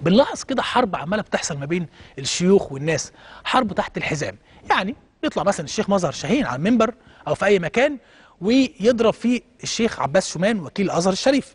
بنلاحظ كده حرب عماله بتحصل ما بين الشيوخ والناس حرب تحت الحزام يعني يطلع مثلا الشيخ مظهر شاهين على المنبر او في اي مكان ويضرب فيه الشيخ عباس شومان وكيل الازهر الشريف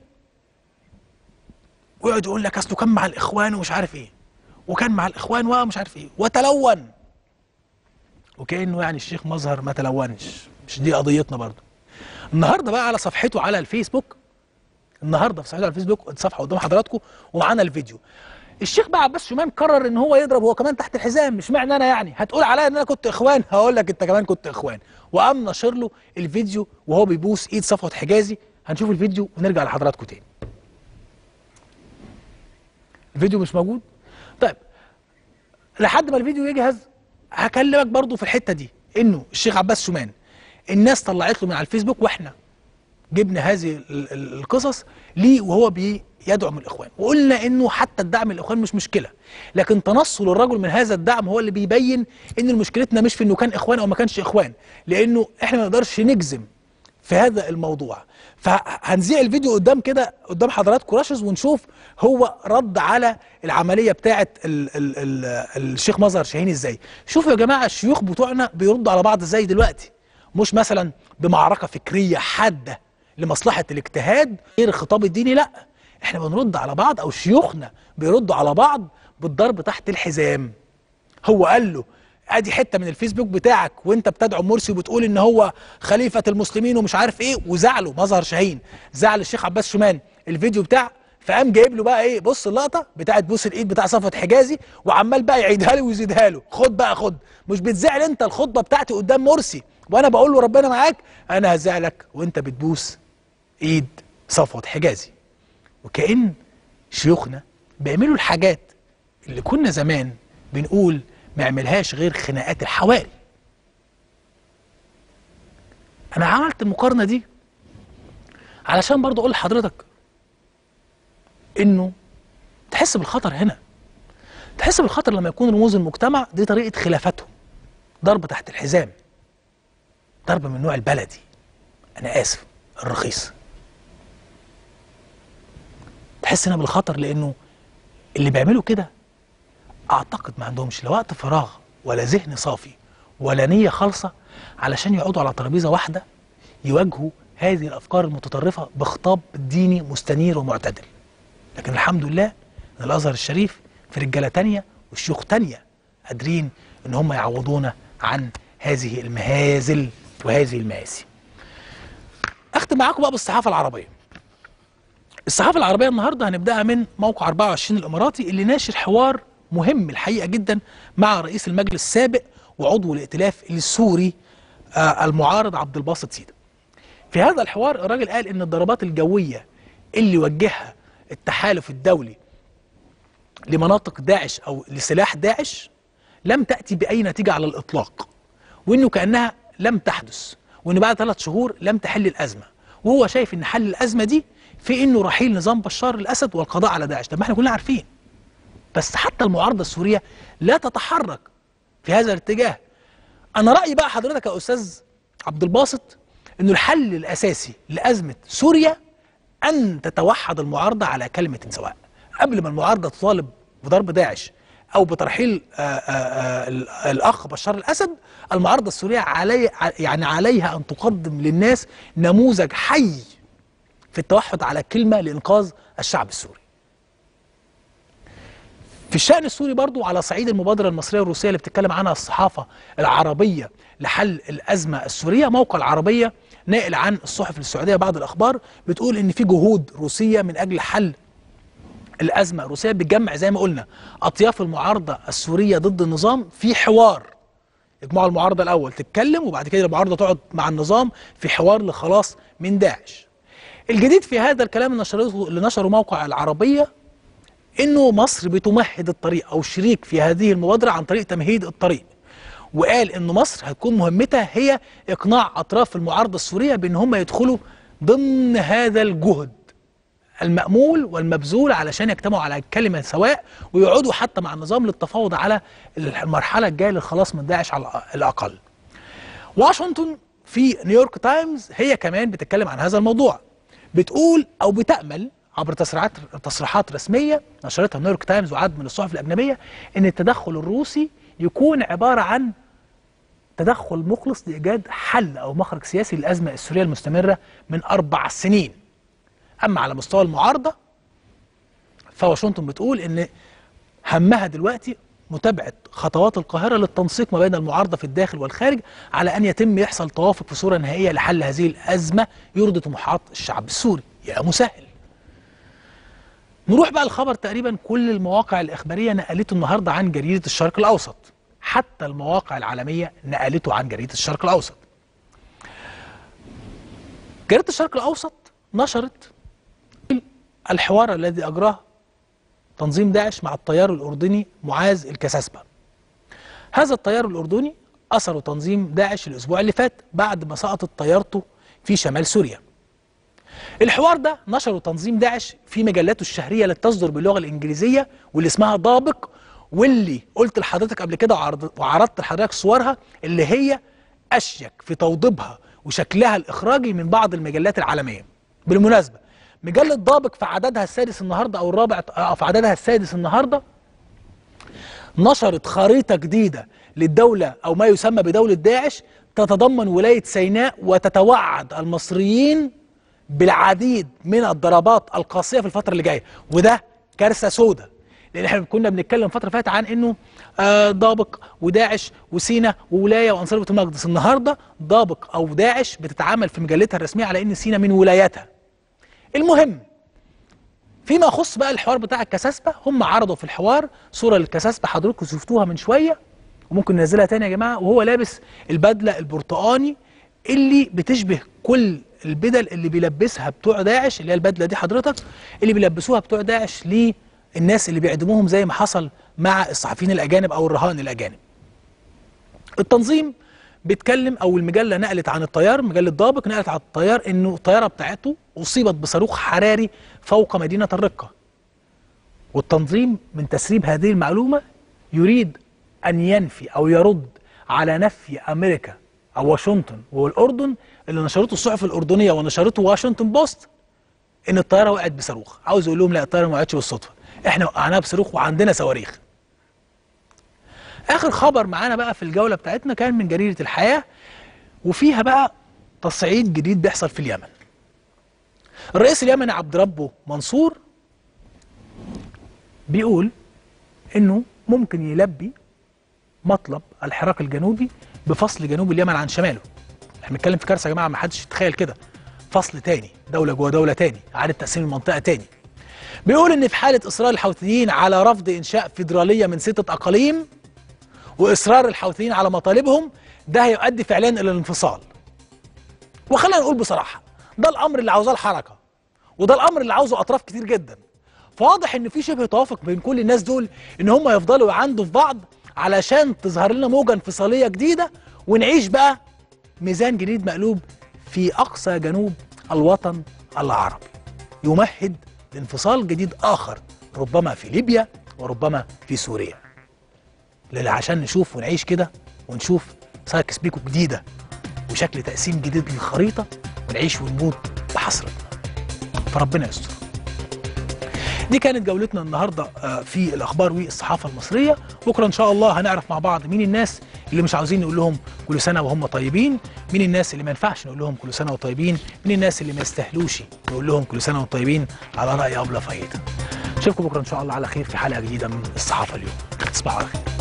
ويقعد يقول لك اصله كان مع الاخوان ومش عارف ايه وكان مع الاخوان ومش عارف ايه وتلون وكانه يعني الشيخ مظهر ما تلونش مش دي قضيتنا برضه النهارده بقى على صفحته على الفيسبوك النهارده في صفحته على الفيسبوك الصفحه قدام حضراتكم ومعانا الفيديو الشيخ بقى عباس شومان قرر ان هو يضرب هو كمان تحت الحزام مش معنى انا يعني هتقول عليا ان انا كنت اخوان هقول لك انت كمان كنت اخوان وقام نشر له الفيديو وهو بيبوس ايد صفوت حجازي هنشوف الفيديو ونرجع لحضراتكم تاني الفيديو مش موجود طيب لحد ما الفيديو يجهز هكلمك برضو في الحته دي انه الشيخ عباس شومان الناس طلعت له من على الفيسبوك واحنا جبنا هذه ال- ال- القصص ليه وهو بيدعم الاخوان وقلنا انه حتى الدعم الاخوان مش مشكله لكن تنصل الرجل من هذا الدعم هو اللي بيبين ان مشكلتنا مش في انه كان اخوان او ما كانش اخوان لانه احنا ما نقدرش نجزم في هذا الموضوع فهنذيع الفيديو قدام كده قدام حضراتكم راشز ونشوف هو رد على العمليه بتاعه ال ال ال الشيخ مظهر شاهين ازاي شوفوا يا جماعه الشيوخ بتوعنا بيردوا على بعض ازاي دلوقتي مش مثلا بمعركه فكريه حاده لمصلحه الاجتهاد غير الخطاب الديني لا احنا بنرد على بعض او شيوخنا بيردوا على بعض بالضرب تحت الحزام هو قال له ادي حته من الفيسبوك بتاعك وانت بتدعم مرسي وبتقول ان هو خليفه المسلمين ومش عارف ايه وزعله مظهر شاهين زعل الشيخ عباس شومان الفيديو بتاع فقام جايب له بقى ايه بص اللقطه بتاعت بوس الايد بتاع صفوت حجازي وعمال بقى يعيدها له ويزيدها له خد بقى خد مش بتزعل انت الخطبه بتاعتي قدام مرسي وانا بقول له ربنا معاك انا هزعلك وانت بتبوس ايد صفوت حجازي وكأن شيوخنا بيعملوا الحاجات اللي كنا زمان بنقول ما يعملهاش غير خناقات الحواري انا عملت المقارنه دي علشان برضه اقول لحضرتك انه تحس بالخطر هنا تحس بالخطر لما يكون رموز المجتمع دي طريقه خلافتهم ضرب تحت الحزام ضرب من النوع البلدي انا اسف الرخيص تحس هنا بالخطر لانه اللي بيعملوا كده اعتقد ما عندهمش لا وقت فراغ ولا ذهن صافي ولا نيه خالصه علشان يقعدوا على ترابيزه واحده يواجهوا هذه الافكار المتطرفه بخطاب ديني مستنير ومعتدل لكن الحمد لله ان الازهر الشريف في رجاله تانية والشيوخ تانية قادرين ان هم يعوضونا عن هذه المهازل وهذه المآسي اختم معاكم بقى بالصحافه العربيه الصحافه العربيه النهارده هنبداها من موقع 24 الاماراتي اللي ناشر حوار مهم الحقيقه جدا مع رئيس المجلس السابق وعضو الائتلاف السوري آه المعارض عبد الباسط سيده. في هذا الحوار الراجل قال ان الضربات الجويه اللي وجهها التحالف الدولي لمناطق داعش او لسلاح داعش لم تاتي باي نتيجه على الاطلاق وانه كانها لم تحدث وان بعد ثلاث شهور لم تحل الازمه وهو شايف ان حل الازمه دي في انه رحيل نظام بشار الاسد والقضاء على داعش طب ما احنا كلنا عارفين بس حتى المعارضه السوريه لا تتحرك في هذا الاتجاه انا رايي بقى حضرتك يا استاذ عبد الباسط انه الحل الاساسي لازمه سوريا ان تتوحد المعارضه على كلمه سواء قبل ما المعارضه تطالب بضرب داعش او بترحيل آآ آآ الاخ بشار الاسد المعارضه السوريه علي يعني عليها ان تقدم للناس نموذج حي في التوحد على كلمه لانقاذ الشعب السوري في الشأن السوري برضو على صعيد المبادرة المصرية الروسية اللي بتتكلم عنها الصحافة العربية لحل الأزمة السورية موقع العربية ناقل عن الصحف السعودية بعض الأخبار بتقول إن في جهود روسية من أجل حل الأزمة الروسية بتجمع زي ما قلنا أطياف المعارضة السورية ضد النظام في حوار يجمعوا المعارضة الأول تتكلم وبعد كده المعارضة تقعد مع النظام في حوار لخلاص من داعش الجديد في هذا الكلام اللي نشره اللي نشره موقع العربية انه مصر بتمهد الطريق او شريك في هذه المبادره عن طريق تمهيد الطريق وقال ان مصر هتكون مهمتها هي اقناع اطراف المعارضه السوريه بان هم يدخلوا ضمن هذا الجهد المأمول والمبذول علشان يجتمعوا على كلمة سواء ويقعدوا حتى مع النظام للتفاوض على المرحلة الجاية للخلاص من داعش على الأقل واشنطن في نيويورك تايمز هي كمان بتتكلم عن هذا الموضوع بتقول أو بتأمل عبر تصريحات تصريحات رسميه نشرتها نيويورك تايمز وعدد من الصحف الاجنبيه ان التدخل الروسي يكون عباره عن تدخل مخلص لايجاد حل او مخرج سياسي للازمه السوريه المستمره من اربع سنين. اما على مستوى المعارضه فواشنطن بتقول ان همها دلوقتي متابعه خطوات القاهره للتنسيق ما بين المعارضه في الداخل والخارج على ان يتم يحصل توافق في صوره نهائيه لحل هذه الازمه يرضي طموحات الشعب السوري يا مسهل. نروح بقى الخبر تقريبا كل المواقع الاخباريه نقلته النهارده عن جريده الشرق الاوسط. حتى المواقع العالميه نقلته عن جريده الشرق الاوسط. جريده الشرق الاوسط نشرت الحوار الذي اجراه تنظيم داعش مع الطيار الأردني معاذ الكساسبة هذا الطيار الأردني أسره تنظيم داعش الأسبوع اللي فات بعد ما سقطت طيارته في شمال سوريا الحوار ده نشره تنظيم داعش في مجلاته الشهرية التي تصدر باللغة الإنجليزية واللي اسمها ضابق واللي قلت لحضرتك قبل كده وعرضت لحضرتك صورها اللي هي أشيك في توضيبها وشكلها الإخراجي من بعض المجلات العالمية بالمناسبة مجلة ضابق في عددها السادس النهارده او الرابع في عددها السادس النهارده نشرت خريطة جديدة للدولة او ما يسمى بدولة داعش تتضمن ولاية سيناء وتتوعد المصريين بالعديد من الضربات القاسية في الفترة اللي جاية وده كارثة سودة لان احنا كنا بنتكلم فترة فاتت عن انه آه ضابق وداعش وسينا وولاية وانصار بيت المقدس النهارده ضابق او داعش بتتعامل في مجلتها الرسمية على ان سينا من ولاياتها المهم فيما يخص بقى الحوار بتاع الكساسبه هم عرضوا في الحوار صوره للكساسبه حضراتكم شفتوها من شويه وممكن ننزلها تاني يا جماعه وهو لابس البدله البرتقاني اللي بتشبه كل البدل اللي بيلبسها بتوع داعش اللي هي البدله دي حضرتك اللي بيلبسوها بتوع داعش للناس اللي بيعدموهم زي ما حصل مع الصحفيين الاجانب او الرهائن الاجانب. التنظيم بيتكلم او المجله نقلت عن الطيار مجله ضابق نقلت عن الطيار انه الطياره بتاعته اصيبت بصاروخ حراري فوق مدينه الرقه والتنظيم من تسريب هذه المعلومه يريد ان ينفي او يرد على نفي امريكا او واشنطن والاردن اللي نشرته الصحف الاردنيه ونشرته واشنطن بوست ان الطياره وقعت بصاروخ عاوز اقول لهم لا الطياره ما وقعتش بالصدفه احنا وقعناها بصاروخ وعندنا صواريخ اخر خبر معانا بقى في الجوله بتاعتنا كان من جريده الحياه وفيها بقى تصعيد جديد بيحصل في اليمن الرئيس اليمني عبد ربه منصور بيقول انه ممكن يلبي مطلب الحراك الجنوبي بفصل جنوب اليمن عن شماله احنا بنتكلم في كارثه يا جماعه ما حدش يتخيل كده فصل تاني دوله جوه دوله تاني اعاده تقسيم المنطقه تاني بيقول ان في حاله اصرار الحوثيين على رفض انشاء فيدراليه من سته اقاليم واصرار الحوثيين على مطالبهم ده هيؤدي فعليا الى الانفصال وخلينا نقول بصراحه ده الامر اللي عاوزاه الحركه وده الامر اللي عاوزه اطراف كتير جدا فواضح ان في شبه توافق بين كل الناس دول ان هم يفضلوا يعندوا في بعض علشان تظهر لنا موجه انفصاليه جديده ونعيش بقى ميزان جديد مقلوب في اقصى جنوب الوطن العربي يمهد لانفصال جديد اخر ربما في ليبيا وربما في سوريا عشان نشوف ونعيش كده ونشوف سايكس بيكو جديده وشكل تقسيم جديد للخريطه ونعيش ونموت بحسرتنا فربنا يستر دي كانت جولتنا النهارده في الاخبار والصحافه المصريه بكره ان شاء الله هنعرف مع بعض مين الناس اللي مش عاوزين نقول لهم كل سنه وهم طيبين مين الناس اللي ما ينفعش نقول لهم كل سنه وطيبين مين الناس اللي ما يستاهلوش نقول لهم كل سنه وطيبين على راي ابله فايده اشوفكم بكره ان شاء الله على خير في حلقه جديده من الصحافه اليوم تصبحوا على خير